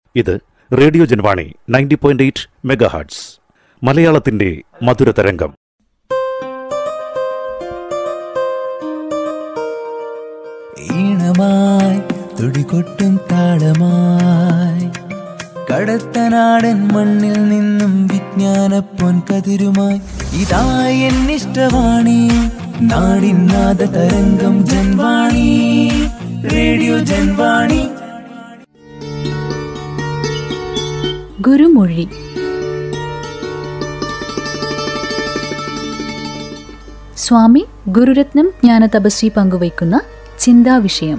ഇത് radio Janvani ninety point eight megahertz മലയാളത്തിന്റെ മധുര തരംഗം ഈണമായി തുടികൊട്ടും താളമായി കടത്തനാടൻ മണ്ണിൽ നിന്നും വിജ്ഞാന പൊൻകതിരുമായി ഇതായി എന്നിഷ്ടവാണി നാടിനാദ തരംഗം ജൻവാണി റേഡിയോ ജൻവാണി ഗുരുമൊഴി സ്വാമി ഗുരുരത്നം ജ്ഞാന തപസ്വി പങ്കുവയ്ക്കുന്ന ചിന്താവിഷയം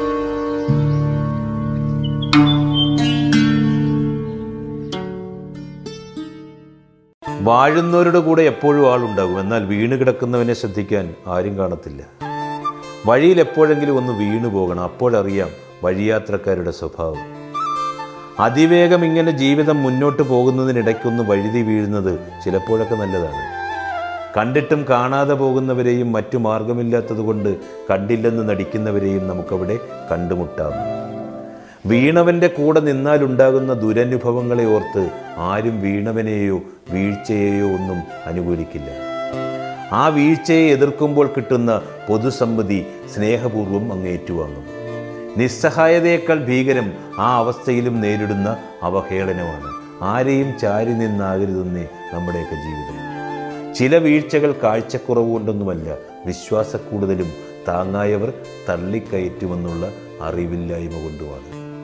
വാഴുന്നവരുടെ കൂടെ എപ്പോഴും ആളുണ്ടാകും എന്നാൽ വീണ് കിടക്കുന്നവനെ ശ്രദ്ധിക്കാൻ ആരും കാണത്തില്ല വഴിയിൽ എപ്പോഴെങ്കിലും ഒന്ന് വീണു പോകണം അപ്പോഴറിയാം വഴിയാത്രക്കാരുടെ സ്വഭാവം അതിവേഗം ഇങ്ങനെ ജീവിതം മുന്നോട്ട് പോകുന്നതിനിടയ്ക്കൊന്ന് വഴുതി വീഴുന്നത് ചിലപ്പോഴൊക്കെ നല്ലതാണ് കണ്ടിട്ടും കാണാതെ പോകുന്നവരെയും മറ്റു മാർഗമില്ലാത്തതുകൊണ്ട് കണ്ടില്ലെന്ന് നടിക്കുന്നവരെയും നമുക്കവിടെ കണ്ടുമുട്ടാം വീണവന്റെ കൂടെ നിന്നാലുണ്ടാകുന്ന ദുരനുഭവങ്ങളെ ഓർത്ത് ആരും വീണവനെയോ വീഴ്ചയെയോ ഒന്നും അനുകൂലിക്കില്ല ആ വീഴ്ചയെ എതിർക്കുമ്പോൾ കിട്ടുന്ന പൊതുസമ്മതി സ്നേഹപൂർവ്വം അങ്ങ് ഏറ്റുവാങ്ങും നിസ്സഹായതയേക്കാൾ ഭീകരം ആ അവസ്ഥയിലും നേരിടുന്ന അവഹേളനമാണ് ആരെയും ചാരി നിന്നാകരുതെന്നേ നമ്മുടെയൊക്കെ ജീവിതം ചില വീഴ്ചകൾ കാഴ്ചക്കുറവ് കൊണ്ടൊന്നുമല്ല വിശ്വാസക്കൂടുതലും താങ്ങായവർ തള്ളിക്കയറ്റുമെന്നുള്ള അറിവില്ലായ്മ കൊണ്ടുമാണ്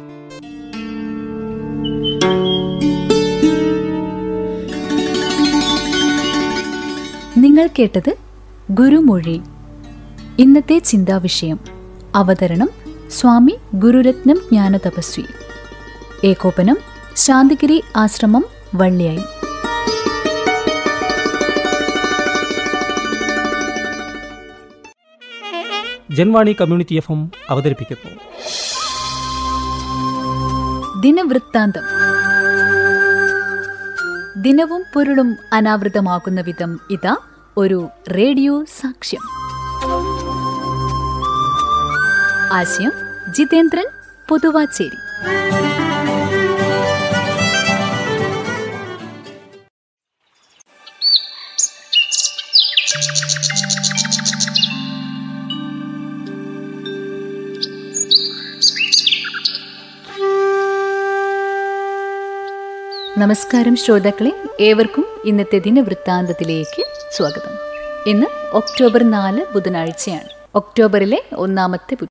നിങ്ങൾ കേട്ടത് ഗുരുമൊഴി ഇന്നത്തെ ചിന്താവിഷയം അവതരണം സ്വാമി ഗുരുരത്നം ജ്ഞാന തപസ്വി ഏകോപനം ശാന്തിഗിരി ആശ്രമം വള്ളിയായി ജൻവാണി കമ്മ്യൂണിറ്റി എഫ് എം അവതരിപ്പിക്കുന്നു ദിനവൃത്താന്തം ദിനവും പൊരുളും അനാവൃതമാകുന്ന വിധം ഇതാ ഒരു റേഡിയോ സാക്ഷ്യം ആശയം ജിതേന്ദ്രൻ പൊതുവാച്ചേരി നമസ്കാരം ശ്രോതാക്കളെ ഏവർക്കും ഇന്നത്തെ ദിനവൃത്താന്തത്തിലേക്ക് സ്വാഗതം ഇന്ന് ഒക്ടോബർ നാല് ബുധനാഴ്ചയാണ് ഒക്ടോബറിലെ ഒന്നാമത്തെ ബുധ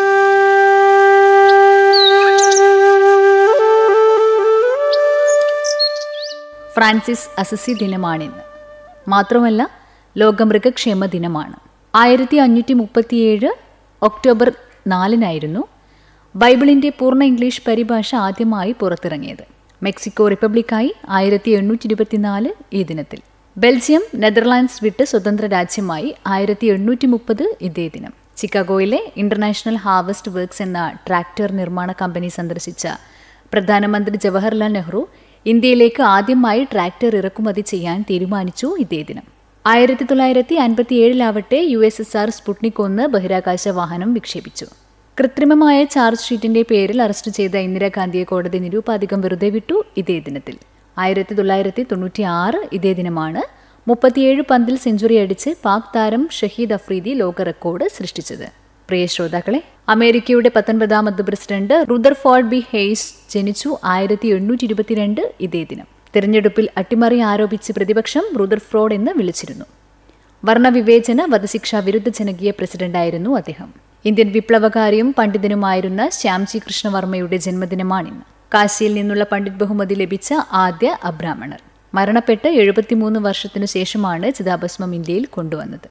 ഫ്രാൻസിസ് അസസി ദിനമാണിന്ന് മാത്രമല്ല ലോക മൃഗക്ഷേമ ദിനമാണ് ആയിരത്തി അഞ്ഞൂറ്റി മുപ്പത്തിയേഴ് ഒക്ടോബർ നാലിനായിരുന്നു ബൈബിളിന്റെ പൂർണ്ണ ഇംഗ്ലീഷ് പരിഭാഷ ആദ്യമായി പുറത്തിറങ്ങിയത് മെക്സിക്കോ റിപ്പബ്ലിക്കായി ആയിരത്തി എണ്ണൂറ്റി ഇരുപത്തിനാല് ഈ ദിനത്തിൽ ബെൽജിയം നെതർലാൻഡ്സ് വിട്ട് സ്വതന്ത്ര രാജ്യമായി ആയിരത്തി എണ്ണൂറ്റി മുപ്പത് ഇതേ ദിനം ചിക്കാഗോയിലെ ഇന്റർനാഷണൽ ഹാർവസ്റ്റ് വർക്ക്സ് എന്ന ട്രാക്ടർ നിർമ്മാണ കമ്പനി സന്ദർശിച്ച പ്രധാനമന്ത്രി ജവഹർലാൽ നെഹ്റു ഇന്ത്യയിലേക്ക് ആദ്യമായി ട്രാക്ടർ ഇറക്കുമതി ചെയ്യാൻ തീരുമാനിച്ചു ഇതേ ദിനം ആയിരത്തി തൊള്ളായിരത്തി അൻപത്തി ഏഴിലാവട്ടെ U S S R Sputnik ഒന്ന് ബഹിരാകാശ വാഹനം വിക്ഷേപിച്ചു കൃത്രിമമായ ചാർജ് ഷീറ്റിന്റെ പേരിൽ അറസ്റ്റ് ചെയ്ത ഇന്ദിരാഗാന്ധിയെ കോടതി നിരൂപാധികം വെറുതെ വിട്ടു ഇതേ ദിനത്തിൽ ആയിരത്തി തൊള്ളായിരത്തി തൊണ്ണൂറ്റി ആറ് ഇതേ ദിനമാണ് മുപ്പത്തിയേഴ് പന്തിൽ സെഞ്ചുറി അടിച്ച് പാക് താരം ഷഹീദ് അഫ്രീദി ലോക റെക്കോർഡ് സൃഷ്ടിച്ചത് പ്രിയ ശ്രോതാക്കളെ അമേരിക്കയുടെ പത്തൊൻപതാമത് പ്രസിഡന്റ് റുദർഫോർഡ് ബി ഹെയ്സ് ജനിച്ചു ആയിരത്തി എണ്ണൂറ്റി ഇരുപത്തിരണ്ട് ഇതേ ദിനം തിരഞ്ഞെടുപ്പിൽ അട്ടിമറി ആരോപിച്ച് പ്രതിപക്ഷം റുദർഫ്രോഡ് എന്ന് വിളിച്ചിരുന്നു വർണ്ണവിവേചന വധശിക്ഷ വിരുദ്ധ ജനകീയ പ്രസിഡന്റായിരുന്നു അദ്ദേഹം ഇന്ത്യൻ വിപ്ലവകാരിയും പണ്ഡിതനുമായിരുന്ന ശ്യാംജി കൃഷ്ണവർമ്മയുടെ ജന്മദിനമാണിന്ന് കാശിയിൽ നിന്നുള്ള പണ്ഡിറ്റ് ബഹുമതി ലഭിച്ച ആദ്യ അബ്രാഹ്മണർ മരണപ്പെട്ട് എഴുപത്തിമൂന്ന് വർഷത്തിനു ശേഷമാണ് ചിതാഭസ്മം ഇന്ത്യയിൽ കൊണ്ടുവന്നത്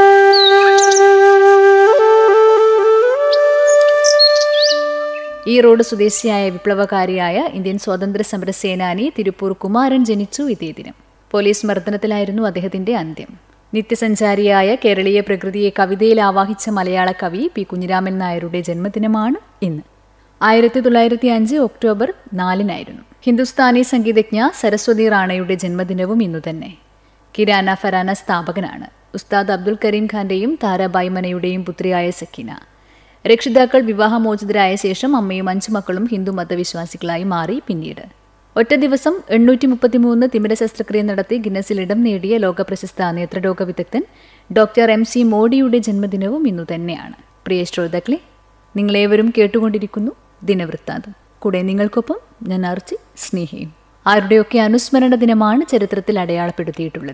ഈറോഡ് സ്വദേശിയായ വിപ്ലവകാരിയായ ഇന്ത്യൻ സ്വാതന്ത്ര്യ സമര സേനാനി തിരുപ്പൂർ കുമാരൻ ജനിച്ചു ഇതേ ദിനം പോലീസ് മർദ്ദനത്തിലായിരുന്നു അദ്ദേഹത്തിന്റെ അന്ത്യം നിത്യസഞ്ചാരിയായ കേരളീയ പ്രകൃതിയെ കവിതയിൽ ആവാഹിച്ച മലയാള കവി പി കുഞ്ഞിരാമൻ നായരുടെ ജന്മദിനമാണ് ഇന്ന് ആയിരത്തി തൊള്ളായിരത്തി അഞ്ച് ഒക്ടോബർ നാലിനായിരുന്നു ഹിന്ദുസ്ഥാനി സംഗീതജ്ഞ സരസ്വതി റാണയുടെ ജന്മദിനവും ഇന്നു തന്നെ കിരാന ഫരാന സ്ഥാപകനാണ് ഉസ്താദ് അബ്ദുൽ കരീം ഖാന്റെയും താര ബൈമനയുടെയും പുത്രിയായ സക്കീന രക്ഷിതാക്കൾ വിവാഹമോചിതരായ ശേഷം അമ്മയും അഞ്ചു മക്കളും ഹിന്ദു മതവിശ്വാസികളായി മാറി പിന്നീട് ഒറ്റ ദിവസം എണ്ണൂറ്റി മുപ്പത്തിമൂന്ന് തിമിര ശസ്ത്രക്രിയ നടത്തി ഗിന്നസിൽ ഇടം നേടിയ ലോകപ്രശസ്ത നേത്രരോഗ വിദഗ്ധൻ ഡോക്ടർ എം സി മോഡിയുടെ ജന്മദിനവും ഇന്നു തന്നെയാണ് പ്രിയ ശ്രോതാക്കളെ നിങ്ങളേവരും കേട്ടുകൊണ്ടിരിക്കുന്നു ദിനവൃത്താന്തം കൂടെ നിങ്ങൾക്കൊപ്പം ഞാൻ അർച്ചി സ്നേഹയും ആരുടെയൊക്കെ അനുസ്മരണ ദിനമാണ് ചരിത്രത്തിൽ അടയാളപ്പെടുത്തിയിട്ടുള്ളത്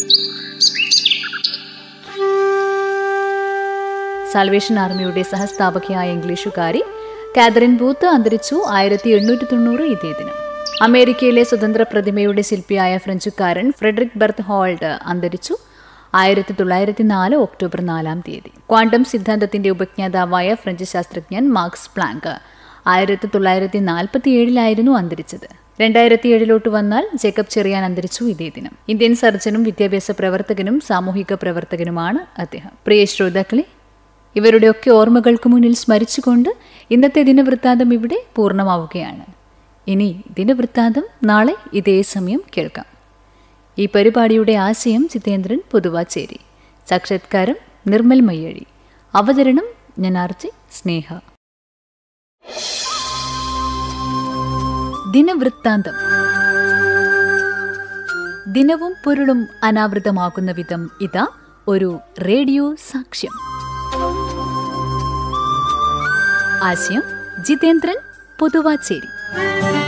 സാൽവേഷൻ ആർമിയുടെ സഹസ്ഥാപകയായ ഇംഗ്ലീഷുകാരി കാതറിൻ ബൂത്ത് അന്തരിച്ചു ആയിരത്തി എണ്ണൂറ്റി തൊണ്ണൂറ് ഇതേ ദിനം അമേരിക്കയിലെ സ്വതന്ത്ര പ്രതിമയുടെ ശില്പിയായ ഫ്രഞ്ചുകാരൻ ഫ്രെഡറിക് ബെർത്ത് ഹോൾഡ് അന്തരിച്ചു ആയിരത്തി തൊള്ളായിരത്തി നാല് ഒക്ടോബർ നാലാം തീയതി ക്വാണ്ടം സിദ്ധാന്തത്തിന്റെ ഉപജ്ഞാതാവായ ഫ്രഞ്ച് ശാസ്ത്രജ്ഞൻ മാർക്സ് പ്ലാങ്ക് ആയിരത്തി തൊള്ളായിരത്തി നാൽപ്പത്തി ഏഴിലായിരുന്നു അന്തരിച്ചത് രണ്ടായിരത്തി ഏഴിലോട്ട് വന്നാൽ ജേക്കബ് ചെറിയാൻ അന്തരിച്ചു ഇതേ ദിനം ഇന്ത്യൻ സർജനും വിദ്യാഭ്യാസ പ്രവർത്തകനും സാമൂഹിക പ്രവർത്തകനുമാണ് അദ്ദേഹം പ്രിയ ശ്രോതാക്കളെ ഇവരുടെയൊക്കെ ഓർമ്മകൾക്ക് മുന്നിൽ സ്മരിച്ചുകൊണ്ട് ഇന്നത്തെ ദിനവൃത്താന്തം ഇവിടെ പൂർണ്ണമാവുകയാണ് ഇനി ദിനവൃത്താന്തം നാളെ ഇതേ സമയം കേൾക്കാം ഈ പരിപാടിയുടെ ആശയം ചിത്തേന്ദ്രൻ പൊതുവാച്ചേരി സാക്ഷാത്കാരം നിർമ്മൽ മയ്യഴി അവതരണം ഞാൻ ആർജി സ്നേഹ ദിനവൃത്താന്തം ദിനവും പൊരുളും അനാവൃതമാകുന്ന വിധം ഇതാ ഒരു റേഡിയോ സാക്ഷ്യം ആശയം ജിതേന്ദ്രൻ പൊതുവാച്ചേരി